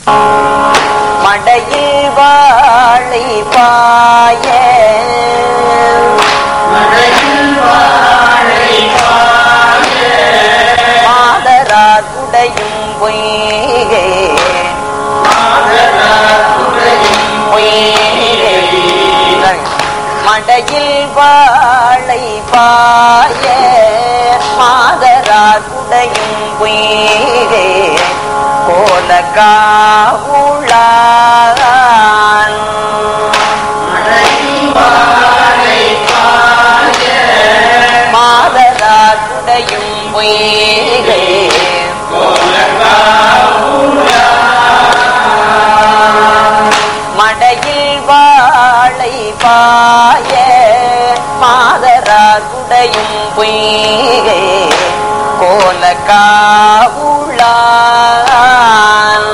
மடையில் வாழை பாய மாதரார் உடையும் பொய்கே பொய்கே மடையில் வாழை பாய மாதரார் உடையும் பொய்கே கோல காவுளான் மாதரார் உடையும் பொய்கே மடையில் வாழை பாய மாதரார் உடையும் பொய்கே கோல காவுளான்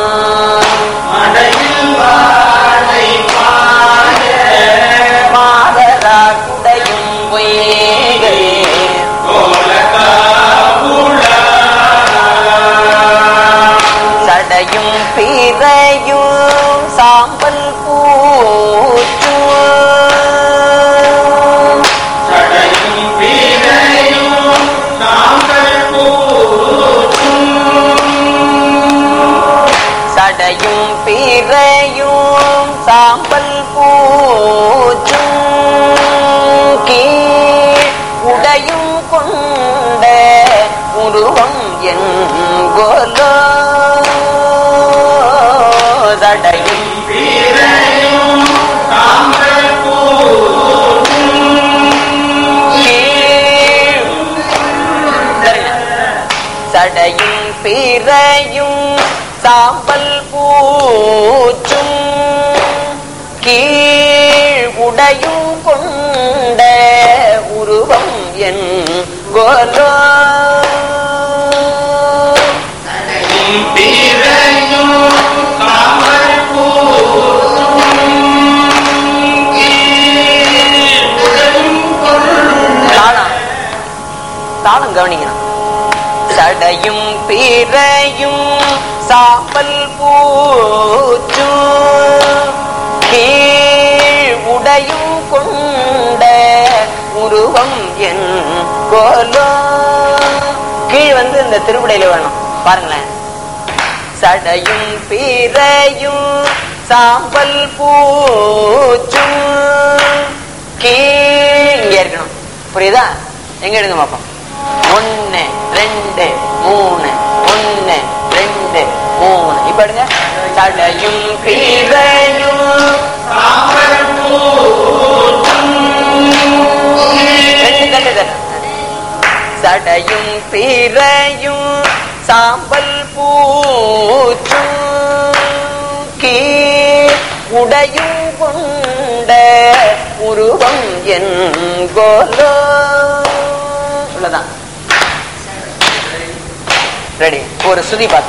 மாதரார் உடையும் பொய்கே சடையும் பிறையும் சாம்பல் பூச்சும் சடையும் பிறையும் சாம்பல் பூச்சும் கீழ் உடையும் கொண்ட உருவம் என்கொலோ சடையும் கீழ் சடையும் பிறையும் சாம்பல் பூச்சும் கீழ் உடையும் கொண்ட உருவம் என் கோலோ தாளம் தாளம் கவனிக்கணும் சடையும் பிறையும் சாம்பல் பூச்சும் கீழ் உடையும் கொண்ட உருவம் என் கோலோ கீழ் வந்து இந்த திருவிடையில வேணும் பாருங்களேன் சடையும் பிறையும் சாம்பல் பூச்சும் கீழ் இங்க இருக்கணும் புரியுதா எங்க எடுங்க பாப்போம் ஒன்னு ரெண்டு மூணு ஒன்னு ரெண்டு மூணு இப்ப எடுங்க சடையும் பிறையும் ரெண்டு கட்டு தரேன். சடையும் பிறையும் சாம்பல் பூச்சும் கீழ் உடையும் கொண்ட உருவம் என் கோலோ இவ்வளவுதான் ரெடி ஒரு சுதி பார்த்து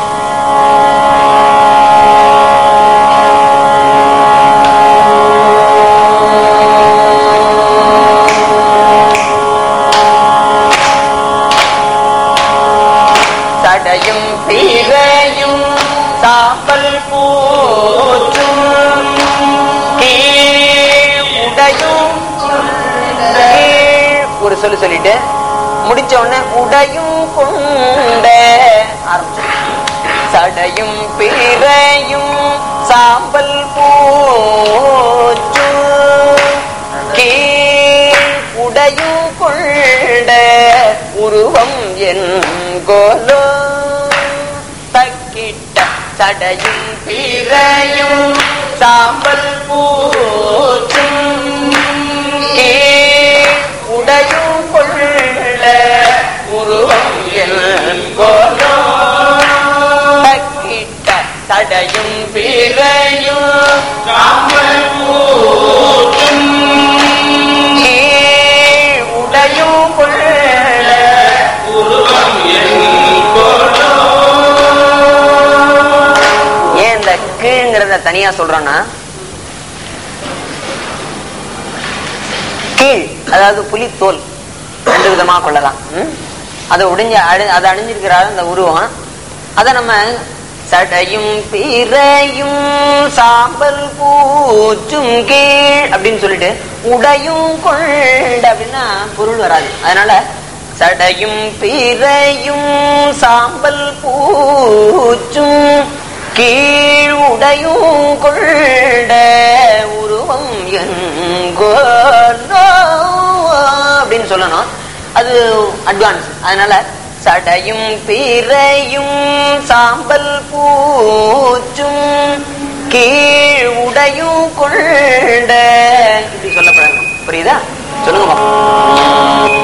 சடையும் பிறையும் சாம்பல் பூச்சும் கீழ் உடையும் கீழ் ஒரு சொல்லு சொல்லிட்டு முடிச்ச உடனே உடையும் கொண்ட ஆரம்பிச்சு சடையும் பிறையும் சாம்பல் பூச்சும் கீழ் உடையும் கொண்ட உருவம் என் கோலோ தக்கிட்ட சடையும் பிறையும் சாம்பல் பூச்சும் கீழ் உடையும் கொள்ள உருவம் என் கோலோ தக்கிட்ட சடையும் பிறையும் சாம்பல் பூச்சும் கீழ் உடையும் கொள்ள ஏன் இந்த கீழ்ங்கிறத தனியா சொல்றோம்னா கீழ் அதாவது புலி தோல் ரெண்டு விதமா கொள்ளலாம் ம்? அதை உடிஞ்ச அழி அதை அணிஞ்சிருக்கிறாரு அந்த உருவம் அதை நம்ம சடையும் பிறையும் சாம்பல் பூச்சும் கீழ் அப்படின்னு சொல்லிட்டு உடையும் கொண்ட அப்படின்னா பொருள் வராது அதனால சடையும் பிறையும் சாம்பல் பூச்சும் கீழ் உடையும் கொண்ட உருவம் எங்கோ அப்படின்னு சொல்லணும் அது அட்வான்ஸ் அதனால சடையும் பிறையும் சாம்பல் பூச்சும் கீழ் உடையும் கொண்ட இப்படி சொல்லப்படணும் புரியுதா சொல்லுங்க பாப்போம்.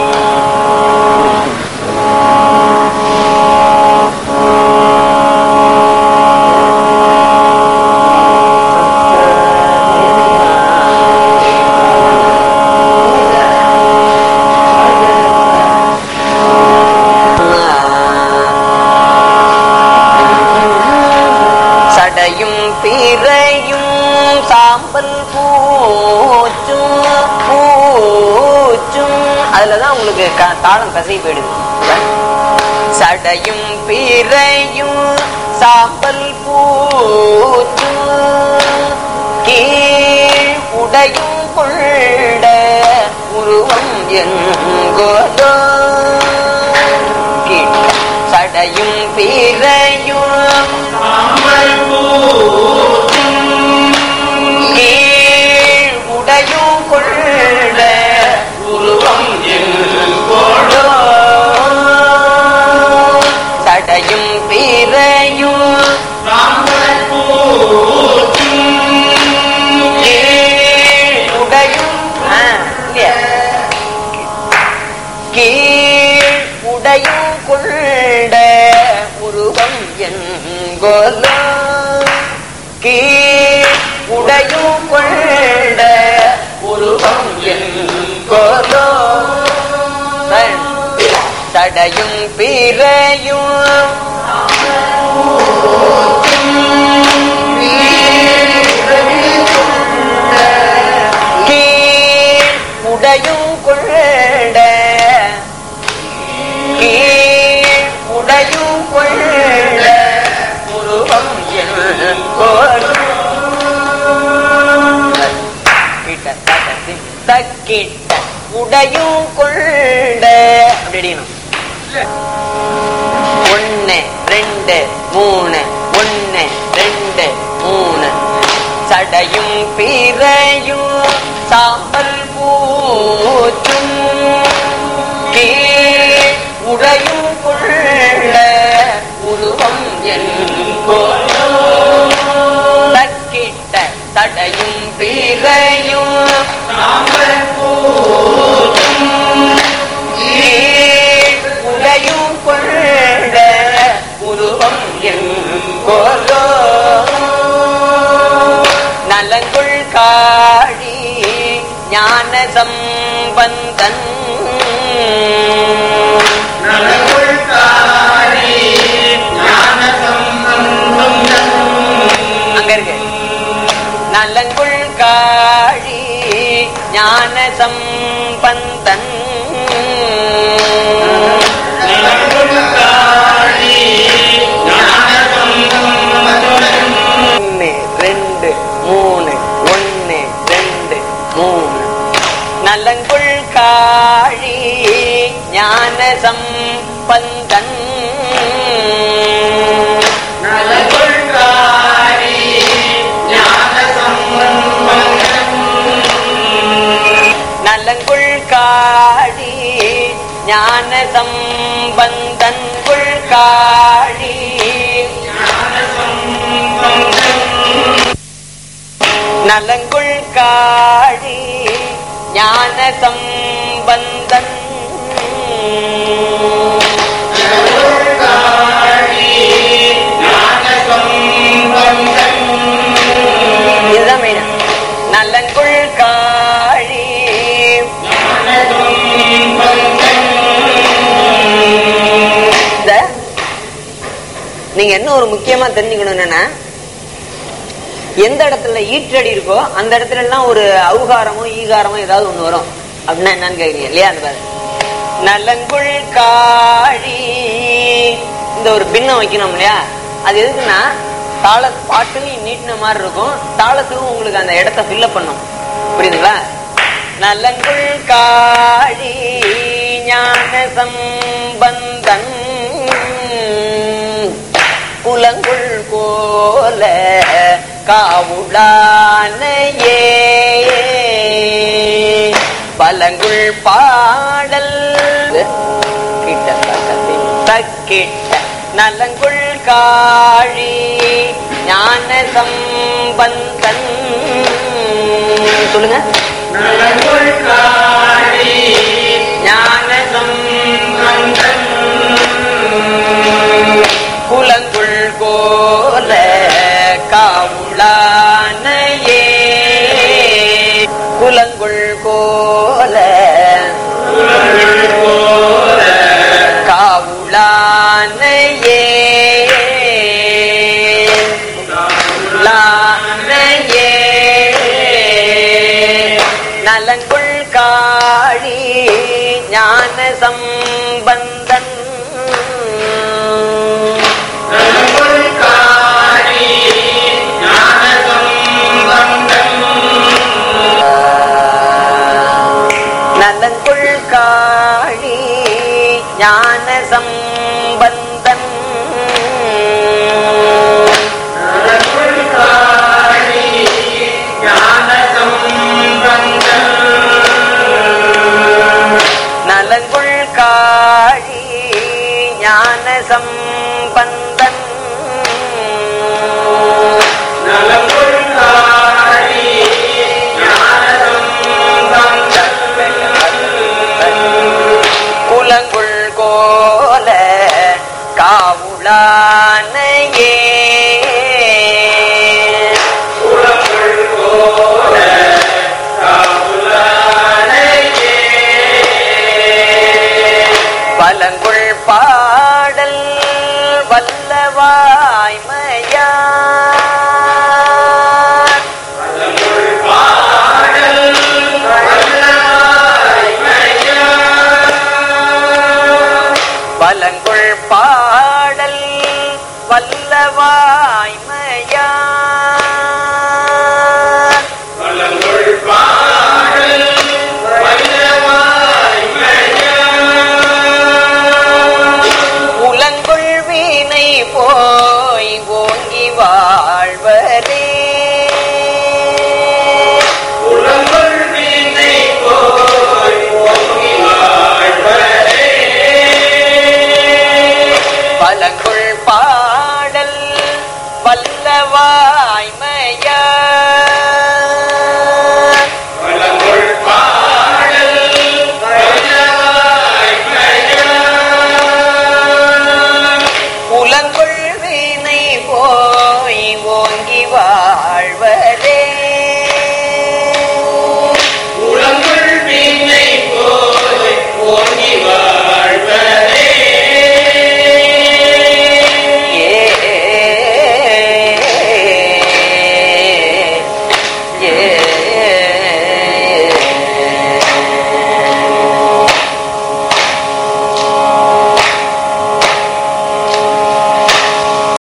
சடையும் பிறையும் சாம்பல் பூச்சும் பூச்சும் அதுலதான் உங்களுக்கு க- தாளம் கசை போயிடுது சடையும் பிறையும் சாம்பல் பூச்சும் கீழ் உடையும் கொண்ட உருவம் எங்கோதோ கீழ் சடையும் பிறையும் கீழ் உடையும் கொண்ட உருவம் எங்கோதோ சடையும் பிறையும் கீழ் உடையும் ஆ, இல்லையா? கீழ் உடையும் கொண்ட உருவம் என்கொல கீழ் உடையும் கொண்ட உருவம் என்கொல சடையும் பிறையும் கீழ் உடையும் கொண்ட கீழ் உடையும் கொண்ட உருவம் தக்கிட்ட உடையும் கொண்ட அப்படி அடிக்கணும் ஒன்னு ரெண்டு மூணு ஒன்னு ரெண்டு மூணு சடையும் பிறையும் சாம்பல் பூச்சும் கீழ் உடையும் கொள்ள உருவம் தக்கிட்ட தடையும் பிறையும் கீழ் உடையும் கொள்ள உருவம் எங்கோலோ நலங்குள் காழி ஞான சம்பந்தன் அங்க இருக்கு நலங்குள் காழி ஞான சம்பந்தன் ஒன்னு ரெண்டு மூணு ஒன்னு ரெண்டு மூணு நலங்குள் காழி ஞான சம்பந்தன் நலங்குள் காழி ஞான சம்பந்தன் குள் காழி நலங்குள் காழி ஞான சம்பந்தன் இதுதான் மெயின் நலங்குள் காழி இந்த நீங்க என்ன ஒரு முக்கியமா தெரிஞ்சுக்கணும் என்னன்னா எந்த இடத்துல ஈற்றடி இருக்கோ அந்த இடத்துல எல்லாம் ஒரு அவுகாரமோ ஈகாரமோ ஏதாவது ஒண்ணு வரும் அப்படின்னா என்னன்னு கேக்குறீங்க இல்லையா அந்த பாரு நலங்குள் காழி இந்த ஒரு பின்னம் வைக்கணும் இல்லையா அது எதுக்குன்னா தாள பாட்டுலையும் நீட்டின மாதிரி இருக்கும் தாளத்துக்கும் உங்களுக்கு அந்த இடத்த ஃபில்லப் பண்ணும் புரியுதுங்களா நலங்குள் காழி ஞான சம்பந்தன் குலங்குள் கோல காவுளானையே பலங்குள் பாடல் கிட்ட பக்கத்தில் தக்கிட்ட நலங்குள் காழி ஞான சம்பந்தன் சொல்லுங்க நலங்குள் காழி ஞான சம்பந்தன் குலங்குள் கோல காவுளானையே குலங்குள் கோல போல காவுளானையே லானையே நலங்குள் காழி ஞான சம்பந்தன் நலங்குள் காழி ஞான சம்பந்தன் நலங்குள் காழி ஞான சம்பந்தன் நலங்குள் காழி ஞான சம்பந்தன் நலங்குள் காழி ஞான சம்பந்தன் நலங்குள் காழி ஞான சம்பந்தன் குலங்குள் கோல காவுளானையே குலங்குள் போல காவுலானையே பலங்குள் பாடல் வல்லவாய்மையா நலங்குள் பாடல் வல்லவாய்மையா பலங்குள் பாடல் வல்லவாய்மையா வலங்குள் பாடல் வல்லவாய்மையா உலங்குள் வீணை போய் ஓங்கி வாழ்வரே உலங்குள் வீணை போய் ஓங்கி வாழ்வரே பலங்குள் பாடல் வல்லவாய்மையா